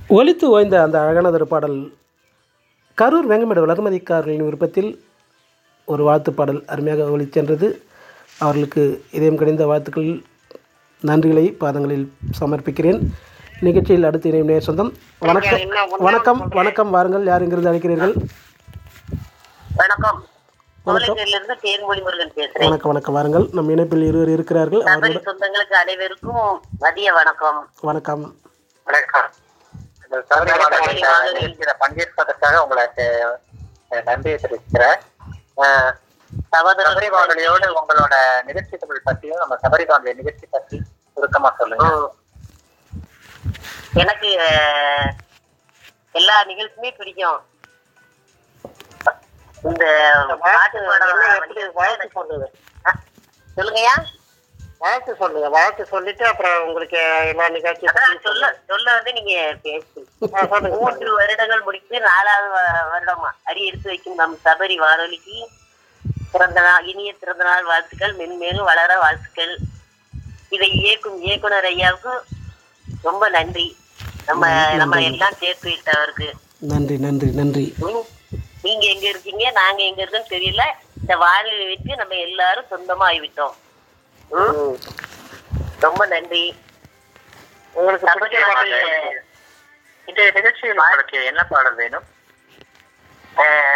ஒலித்து ஓய்ந்த அந்த அழகானதொரு பாடல் கரூர் வெங்கமேடு வளர்மதிக்காரர்களின் விருப்பத்தில் ஒரு வாழ்த்து பாடல் அருமையாக ஒலிச்சென்றது அவர்களுக்கு இதயம் கணிந்த வாழ்த்துக்கள் நன்றிகளை பாதங்களில் சமர்ப்பிக்கிறேன் நிகழ்ச்சியில் அடுத்து இணையும் நேர் சொந்தம் வணக்கம் வணக்கம் வணக்கம் வாருங்கள் யார் இங்கிருந்து அழைக்கிறீர்கள் வணக்கம் சோழகிரிலிருந்து தேன்மொழி முருகன் பேசுறேன் வணக்கம் வணக்கம் வாருங்கள் நம் இணைப்பில் இருவர் இருக்கிறார்கள் சபரி அவர்களோட சொந்தங்களுக்கு அனைவருக்கும் மதிய வணக்கம் வணக்கம் வணக்கம் இந்த சபரி வானொலி நிகழ்ச்சியில பங்கேற்பதற்காக உங்களுக்கு அஹ், நன்றியை தெரிவிக்கிறேன் அஹ், சகோதரர் சபரி வானொலியோடு உங்களோட நிகழ்ச்சிகள் பற்றியும் நம்ம சபரி வானொலி நிகழ்ச்சி பற்றி சுருக்கமா சொல்லுங்க ம். எனக்கு அஹ், எல்லா நிகழ்ச்சியுமே பிடிக்கும் இந்த பாட்டு பாடம் அஹ், சொல்லுங்கய்யா வாழ்த்து சொல்லுங்க வாழ்த்து சொல்லிட்டு அப்புறம் உங்களுக்கு எல்லா நிகழ்ச்சியும் அதான் சொல்ல சொல்ல வந்து நீங்க பேசு மூன்று வருடங்கள் முடித்து நாலாவது வ- வருடமா அடி எடுத்து வைக்கும் நம் சபரி வானொலிக்கு பிறந்த நாள் இனிய பிறந்த நாள் வாழ்த்துக்கள் மென்மேலும் வளர வாழ்த்துக்கள் இதை இயக்கும் இயக்குனர் ஐயாவுக்கு ரொம்ப நன்றி நம்ம நம்ம எல்லாம் சேர்த்து விட்டவருக்கு நன்றி நன்றி நன்றி ம். நீங்க எங்க இருக்கீங்க நாங்க எங்க இருக்கோம்னு தெரியல இந்த வானொலி வச்சு நம்ம எல்லாரும் சொந்தமா ஆகிவிட்டோம் ம். ரொம்ப நன்றி உங்களுக்கு பிடிச்ச பாடல் சபரி இன்றைய நிகழ்ச்சியில் உங்களுக்கு என்ன பாடல் வேணும் அஹ்,